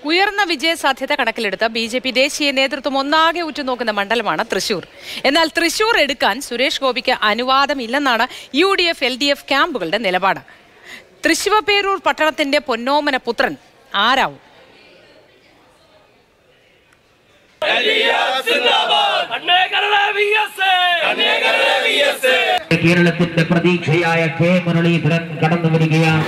ഉയർന്ന വിജയ സാധ്യത കണക്കിലെടുത്ത് ബി ജെ പി ദേശീയ നേതൃത്വം ഒന്നാകെ ഉറ്റുനോക്കുന്ന മണ്ഡലമാണ് തൃശൂർ എന്നാൽ തൃശൂർ എടുക്കാൻ സുരേഷ് ഗോപിക്ക് അനുവാദമില്ലെന്നാണ് U D F L D F ക്യാമ്പുകളുടെ നിലപാട് തൃശിവപേരൂർ പട്ടണത്തിന്റെ പൊന്നോമന പുത്രൻ ആരാവും കേരളത്തിന്റെ പ്രതീക്ഷയായ കെ മുരളീധരൻ കടന്നു വരികയാണ്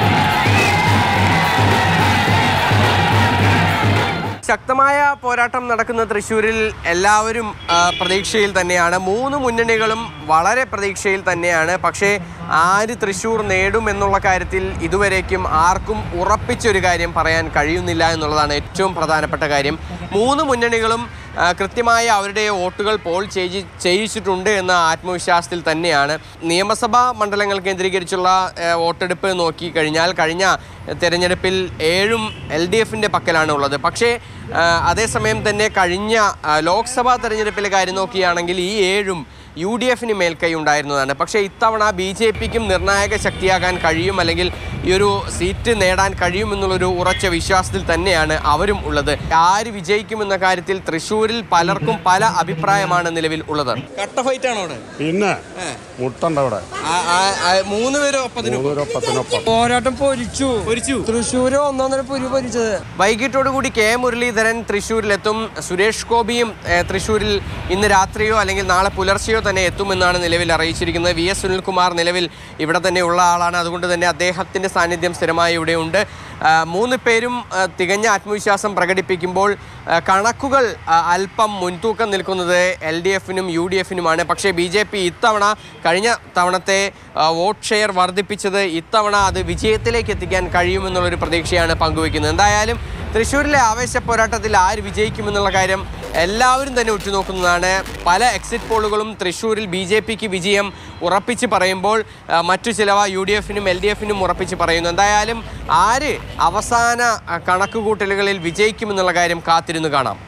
ശക്തമായ പോരാട്ടം നടക്കുന്ന തൃശ്ശൂരിൽ എല്ലാവരും ആ, പ്രതീക്ഷയിൽ തന്നെയാണ് മൂന്ന് മുന്നണികളും വളരെ പ്രതീക്ഷയിൽ തന്നെയാണ് പക്ഷേ ആര് തൃശ്ശൂർ നേടും എന്നുള്ള കാര്യത്തിൽ ഇതുവരേക്കും ആർക്കും ഉറപ്പിച്ചൊരു കാര്യം പറയാൻ കഴിയുന്നില്ല എന്നുള്ളതാണ് ഏറ്റവും പ്രധാനപ്പെട്ട കാര്യം മൂന്ന് മുന്നണികളും ആ, കൃത്യമായ അവരുടെ വോട്ടുകൾ പോൾ ചെയ്യി ചെയ്യിച്ചിട്ടുണ്ട് എന്ന ആത്മവിശ്വാസത്തിൽ തന്നെയാണ് നിയമസഭാ മണ്ഡലങ്ങൾ കേന്ദ്രീകരിച്ചുള്ള ആ, വോട്ടെടുപ്പ് നോക്കി കഴിഞ്ഞാൽ കഴിഞ്ഞ തെരഞ്ഞെടുപ്പിൽ ഏഴും എൽ ഡി എഫിൻ്റെ പക്കലാണ് ഉള്ളത് പക്ഷേ ആ, അതേസമയം തന്നെ കഴിഞ്ഞ ആ, ലോക്സഭാ തെരഞ്ഞെടുപ്പിലെ കാര്യം നോക്കുകയാണെങ്കിൽ ഈ ഏഴും യു ഡി എഫിന് മേൽക്കൈ ഉണ്ടായിരുന്നതാണ് പക്ഷേ ഇത്തവണ ബി ജെ പിക്കും നിർണായക ശക്തിയാകാൻ കഴിയും അല്ലെങ്കിൽ ഈ ഒരു സീറ്റ് നേടാൻ കഴിയും എന്നുള്ളൊരു ഉറച്ച വിശ്വാസത്തിൽ തന്നെയാണ് അവരും ഉള്ളത് ആര് വിജയിക്കുമെന്ന കാര്യത്തിൽ തൃശ്ശൂരിൽ പലർക്കും പല അഭിപ്രായമാണ് നിലവിൽ ഉള്ളത് കട്ട ഫൈറ്റ് ആണോ അവിടെ പിന്നെ മുട്ടുണ്ട് അവിടെ മൂന്ന് പേരും ഒപ്പത്തിനും മൂന്നൂരൊപ്പത്തിനൊപ്പം പോരാട്ടം പൊരിച്ചു പൊരിച്ചു തൃശ്ശൂര് ഒന്നൊന്നര പുരി പൊരിച്ചത് വൈകിട്ടോടുകൂടി കെ മുരളീധരൻ തൃശ്ശൂരിലെത്തും സുരേഷ് ഗോപിയും ഏഹ്, തൃശ്ശൂരിൽ ഇന്ന് രാത്രിയോ അല്ലെങ്കിൽ നാളെ പുലർച്ചെയോ തന്നെ എത്തുമെന്നാണ് നിലവിൽ അറിയിച്ചിരിക്കുന്നത് വി എസ് സുനിൽകുമാർ നിലവിൽ ഇവിടെ തന്നെ ഉള്ള ആളാണ് അതുകൊണ്ട് തന്നെ അദ്ദേഹത്തിൻ്റെ സാന്നിധ്യം സ്ഥിരമായി ഇവിടെയുണ്ട് ആ, മൂന്ന് പേരും ആ, തികഞ്ഞ ആത്മവിശ്വാസം പ്രകടിപ്പിക്കുമ്പോൾ ആ, കണക്കുകൾ ആ, അല്പം മുൻതൂക്കം നിൽക്കുന്നത് എൽ ഡി എഫിനും യു ഡി എഫിനുമാണ് പക്ഷേ ബി ജെ പി ഇത്തവണ കഴിഞ്ഞ തവണത്തെ ആ, വോട്ട് ഷെയർ വർദ്ധിപ്പിച്ചത് ഇത്തവണ അത് വിജയത്തിലേക്ക് എത്തിക്കാൻ കഴിയുമെന്നുള്ളൊരു പ്രതീക്ഷയാണ് പങ്കുവയ്ക്കുന്നത് എന്തായാലും തൃശ്ശൂരിലെ ആവേശ പോരാട്ടത്തിൽ ആര് വിജയിക്കുമെന്നുള്ള കാര്യം എല്ലാവരും തന്നെ ഉറ്റുനോക്കുന്നതാണ് പല എക്സിറ്റ് പോളുകളും തൃശ്ശൂരിൽ ബി ജെ പിക്ക് വിജയം ഉറപ്പിച്ച് പറയുമ്പോൾ ആ, മറ്റു ചിലവ യു ഡി എഫിനും എൽ ഡി എഫിനും ഉറപ്പിച്ച് പറയുന്നു എന്തായാലും ആര് അവസാന ആ, കണക്കുകൂട്ടലുകളിൽ വിജയിക്കുമെന്നുള്ള കാര്യം കാത്തിരുന്ന് കാണാം